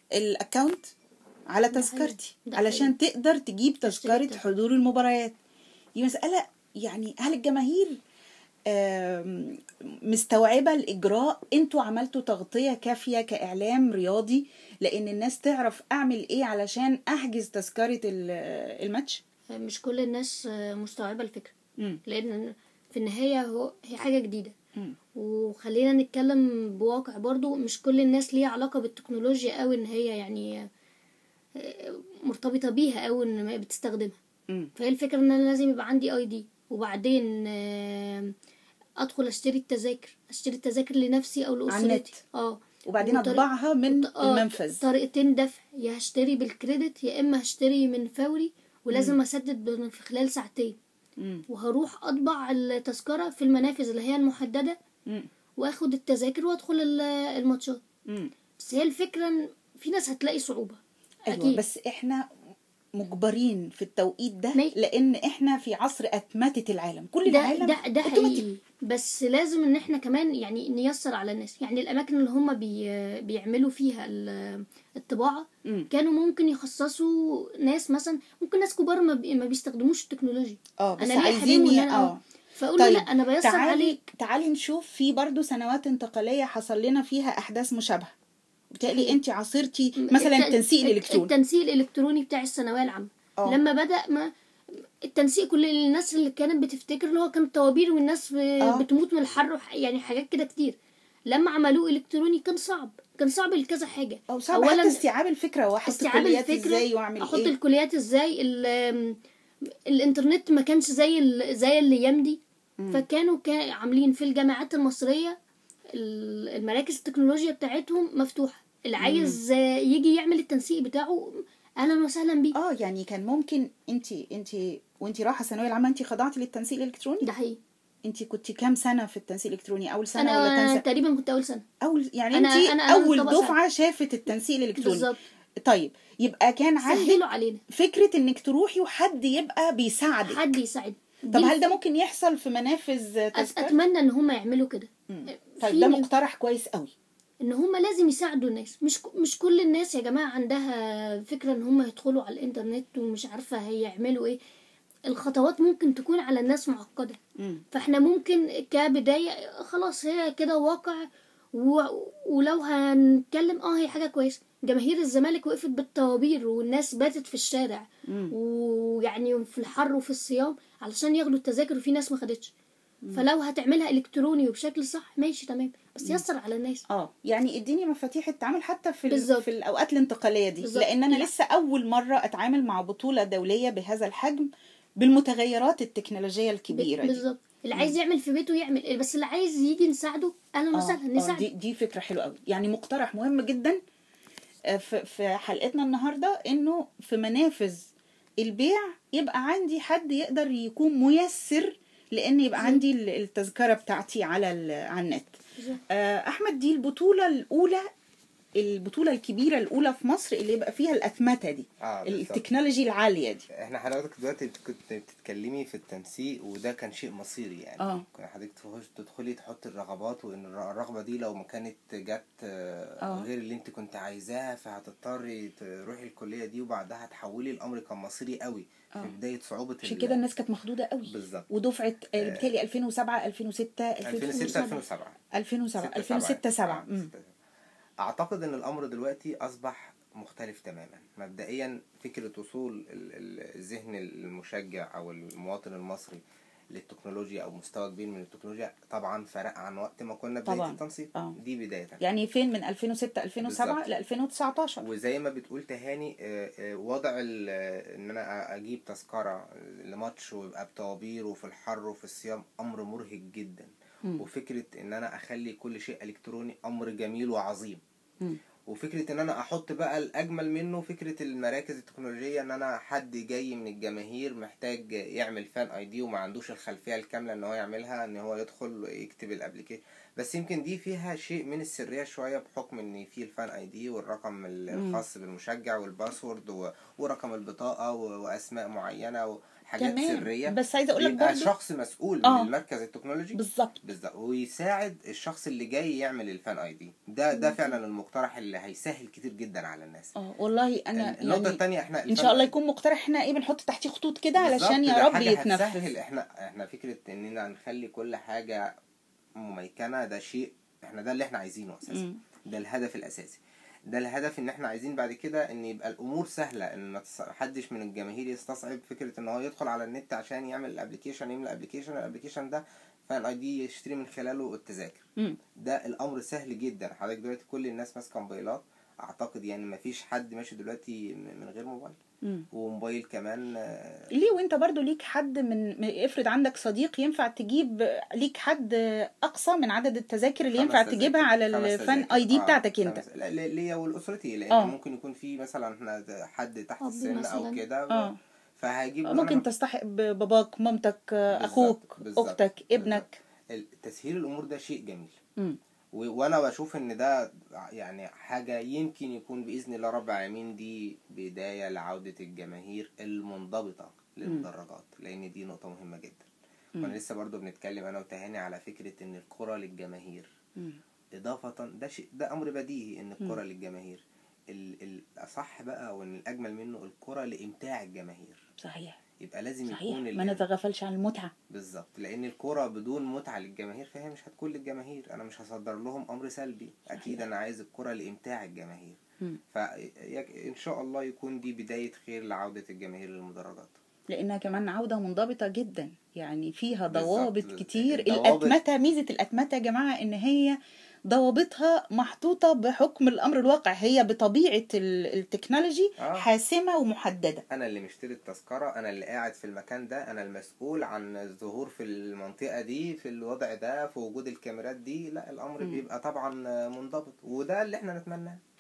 الاكونت على ده تذكرتي حقيقي. ده علشان تقدر تجيب تشتري تذكره التذكرة. حضور المباريات دي مساله يعني هل الجماهير آم، مستوعبه الاجراء انتوا عملتوا تغطيه كافيه كاعلام رياضي لان الناس تعرف اعمل ايه علشان احجز تذكره ال- الماتش مش كل الناس آه، مستوعبة الفكرة مم. لان في النهاية هو هي حاجة جديدة مم. وخلينا نتكلم بواقع برضو مش كل الناس ليها علاقة بالتكنولوجيا أوي ان هي يعني آه، مرتبطة بيها أوي ان ما بتستخدمها مم. فهي الفكرة ان انا لازم يبقى عندي اي دي وبعدين آه، ادخل اشتري التذاكر اشتري التذاكر لنفسي او النت. لاسرتي اه وبعدين وطريق- اطبعها من آه، المنفذ طريقتين دفع يا هشتري بالكريدت يا اما هشتري من فوري ولازم اسدد بن- في خلال ساعتين مم. وهروح اطبع التذكرة في المنافذ اللي هي المحددة مم. واخد التذاكر وادخل ال- الماتشات مم. بس هي الفكرة ان في ناس هتلاقي صعوبة ايوه اكيد بس احنا مجبرين في التوقيت ده ماشي. لان احنا في عصر اتمته العالم كل ده العالم ده ده أوتوماتيك. حقيقي بس لازم ان احنا كمان يعني نيسر على الناس يعني الاماكن اللي هم بي بيعملوا فيها ال- الطباعه مم. كانوا ممكن يخصصوا ناس مثلا ممكن ناس كبار ما, بي ما بيستخدموش التكنولوجيا اه بس انا ليه عايزين حريم ي- ان انا اه اه فاقول له لا انا بيسر تعالي عليك تعالي نشوف في برضو سنوات انتقاليه حصل لنا فيها احداث مشابهه بالتالي حقيقي. انت عاصرتي مثلا الت- التنسيق الت- الالكتروني التنسيق الالكتروني بتاع الثانويه العامه اه. لما بدا ما التنسيق كل الناس اللي كانت بتفتكر اللي هو كان طوابير والناس ب- اه. بتموت من الحر وح- يعني حاجات كده كتير لما عملوه الكتروني كان صعب كان صعب لكذا حاجه او صعب حتى استيعاب الفكره واحط استيعاب الكليات الفكرة، ازاي واعمل احط ايه الكليات ازاي ال- الانترنت ما كانش زي ال- زي الايام دي فكانوا كا- عاملين في الجامعات المصريه ال- المراكز التكنولوجيا بتاعتهم مفتوحه اللي عايز آه، يجي يعمل التنسيق بتاعه اهلا وسهلا بيه اه يعني كان ممكن انت انت وانت رايحه الثانويه العامه انت خضعتي للتنسيق الالكتروني ده حقيقي انت كنت كام سنه في التنسيق الالكتروني اول سنه ولا تاني انا سنه تقريبا كنت اول سنه اول يعني أنا- انت أنا- أنا اول طبقة دفعه شافت التنسيق الالكتروني بالظبط طيب يبقى كان عندك سهلوا علينا فكره انك تروحي وحد يبقى بيساعدك حد يساعد طب هل ده ممكن يحصل في منافذ أت- تذكر اتمنى ان هم يعملوا كده طيب في ده ن- مقترح كويس قوي ان هم لازم يساعدوا الناس مش ك- مش كل الناس يا جماعه عندها فكره ان هم يدخلوا على الانترنت ومش عارفه هيعملوا ايه الخطوات ممكن تكون على الناس معقده مم. فاحنا ممكن كبدايه خلاص هي كده واقع و... ولو هنتكلم اه هي حاجه كويسه جماهير الزمالك وقفت بالطوابير والناس باتت في الشارع مم. ويعني في الحر وفي الصيام علشان ياخدوا التذاكر وفي ناس ما خدتش فلو هتعملها الكتروني وبشكل صح ماشي تمام بس يسر على الناس اه يعني اديني مفاتيح التعامل حتى في ال- بالظبط. في الاوقات الانتقاليه دي بالظبط. لان انا لا. لسه اول مره اتعامل مع بطوله دوليه بهذا الحجم بالمتغيرات التكنولوجيه الكبيره دي بالظبط اللي عايز يعمل في بيته يعمل بس اللي عايز يجي نساعده اهلا آه، وسهلا آه، نساعده دي دي فكره حلوه قوي يعني مقترح مهم جدا آه، في في حلقتنا النهارده انه في منافذ البيع يبقى عندي حد يقدر يكون ميسر لان يبقى بالظبط. عندي ال- التذكره بتاعتي على ال- على النت بالظبط. آه، احمد دي البطوله الاولى البطوله الكبيره الاولى في مصر اللي يبقى فيها الاتمته دي اه بالظبط. التكنولوجي العاليه دي احنا حضرتك دلوقتي كنت بتتكلمي في التنسيق وده كان شيء مصيري يعني اه. كان حضرتك تخش تدخلي تحطي الرغبات وان الر- الرغبه دي لو ما كانت جت آه، اه. غير اللي انت كنت عايزاها فهتضطري تروحي الكليه دي وبعدها تحولي الامر كان مصيري قوي اه. في بدايه صعوبه عشان ال- كده الناس كانت مخضوضه قوي بالظبط ودفعه آه، بالتالي 2007 2006 2006 2007 2007 2006 7 آه، اعتقد ان الامر دلوقتي اصبح مختلف تماما مبدئيا فكره وصول ال- ال- الذهن المشجع او المواطن المصري للتكنولوجيا او مستوى كبير من التكنولوجيا طبعا فرق عن وقت ما كنا بدايه طبعاً. التنسيق اه. دي بدايه يعني فين من 2006 2007 بالظبط. ل 2019 وزي ما بتقول تهاني آه، آه، وضع ال- آه، ان انا اجيب تذكره لماتش ويبقى بطوابير وفي الحر وفي الصيام امر مرهق جدا مم. وفكره ان انا اخلي كل شيء الكتروني امر جميل وعظيم مم. وفكره ان انا احط بقى الاجمل منه فكره المراكز التكنولوجيه ان انا حد جاي من الجماهير محتاج يعمل فان اي دي وما عندوش الخلفيه الكامله ان هو يعملها ان هو يدخل يكتب الابلكيشن بس يمكن دي فيها شيء من السريه شويه بحكم ان في الفان اي دي والرقم الخاص بالمشجع والباسورد و- ورقم البطاقه و- واسماء معينه وحاجات تمام. سريه بس عايزه اقول لك بيبقى برضو شخص مسؤول آه. من المركز التكنولوجي بالظبط بالظبط ويساعد الشخص اللي جاي يعمل الفان اي دي ده ده فعلا المقترح اللي هيسهل كتير جدا على الناس اه والله انا النقطه يعني الثانيه احنا ان شاء الله يكون مقترح احنا ايه بنحط تحتيه خطوط كده علشان بالظبط، يا ده رب حاجة يتنفذ هتسهل احنا احنا فكره اننا نخلي كل حاجه مميكنه ده شيء احنا ده اللي احنا عايزينه اساسا مم. ده الهدف الاساسي ده الهدف ان احنا عايزين بعد كده ان يبقى الامور سهله ان ما تص- حدش من الجماهير يستصعب فكره ان هو يدخل على النت عشان يعمل الابلكيشن يملى الابلكيشن الابلكيشن ده فان اي دي يشتري من خلاله التذاكر مم. ده الامر سهل جدا حضرتك دلوقتي كل الناس ماسكه موبايلات اعتقد يعني ما فيش حد ماشي دلوقتي م- من غير موبايل مم. وموبايل كمان آه، ليه وانت برضو ليك حد من من- افرض عندك صديق ينفع تجيب ليك حد اقصى من عدد التذاكر اللي خمس ينفع تذاكر. تجيبها على خمس الفان تذاكر. اي دي آه، بتاعتك انت خمس- لا لا- ليا ولاسرتي لان آه. ممكن يكون في مثلا احنا حد تحت أب السن او مثلاً. كده اه فهجيب ممكن تصطحب باباك مامتك اخوك بالظبط، اختك ابنك تسهيل الامور ده شيء جميل مم. و- وانا بشوف ان ده يعني حاجه يمكن يكون باذن الله رب العالمين دي بدايه لعوده الجماهير المنضبطه للمدرجات لان دي نقطه مهمه جدا كنا لسه برضو بنتكلم انا وتهاني على فكره ان الكره للجماهير مم. اضافه ده شيء ده امر بديهي ان الكره للجماهير ال- الاصح بقى وان الاجمل منه الكره لامتاع الجماهير صحيح يبقى لازم صحيح يكون ما ال- نتغافلش عن المتعه بالظبط لان الكرة بدون متعة للجماهير فهي مش هتكون للجماهير انا مش هصدر لهم امر سلبي اكيد انا عايز الكرة لامتاع الجماهير مم. فان شاء الله يكون دي بداية خير لعودة الجماهير للمدرجات لانها كمان عوده منضبطه جدا يعني فيها بالظبط. ضوابط كتير الضوابط- الاتمته ميزه الاتمته يا جماعه ان هي ضوابطها محطوطه بحكم الامر الواقع هي بطبيعه ال- التكنولوجي آه. حاسمه ومحدده انا اللي مشتري التذكرة انا اللي قاعد في المكان ده انا المسؤول عن الظهور في المنطقة دي في الوضع ده في وجود الكاميرات دي لا الامر مم. بيبقى طبعا منضبط وده اللي احنا نتمناه